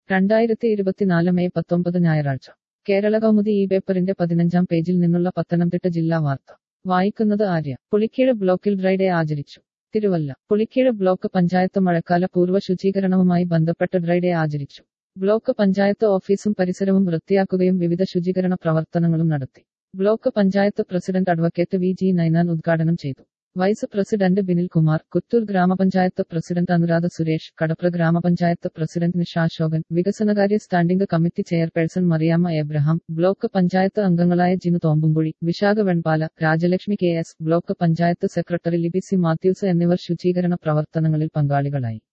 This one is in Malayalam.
രണ്ടായിരത്തി ഇരുപത്തിനാല് മെയ് പത്തൊമ്പത് ഞായറാഴ്ച കേരള കൗമുദി ഈ പേപ്പറിന്റെ പതിനഞ്ചാം പേജിൽ നിന്നുള്ള പത്തനംതിട്ട ജില്ലാ വാർത്ത വായിക്കുന്നത് ആര്യ പുളിക്കീഴ് ബ്ലോക്കിൽ ഡ്രൈ ഡേ ആചരിച്ചു തിരുവല്ല പുളിക്കീഴ് ബ്ലോക്ക് പഞ്ചായത്ത് മഴക്കാല പൂർവ്വ ശുചീകരണവുമായി ബന്ധപ്പെട്ട് ഡ്രൈ ഡേ ആചരിച്ചു ബ്ലോക്ക് പഞ്ചായത്ത് ഓഫീസും പരിസരവും വൃത്തിയാക്കുകയും വിവിധ ശുചീകരണ പ്രവർത്തനങ്ങളും നടത്തി block panchayat president advocate V G Ninan ഉദ്ഘാടനം ചെയ്തു വൈസ് പ്രസിഡന്റ് ബിനിൽ കുമാർ കുത്തൂർ ഗ്രാമപഞ്ചായത്ത് പ്രസിഡന്റ് അനുരാധ സുരേഷ് കടപ്ര ഗ്രാമപഞ്ചായത്ത് പ്രസിഡന്റ് നിഷ അശോകൻ വികസനകാര്യ standing committee chairperson Mariyamma Abraham block panchayat അംഗങ്ങളായ Jinu Thombumkuzhi Vishakha Venpala Rajalakshmi K S block panchayat secretary Libi C Mathews എന്നിവർ ശുചീകരണ പ്രവർത്തനങ്ങളിൽ പങ്കാളികളായി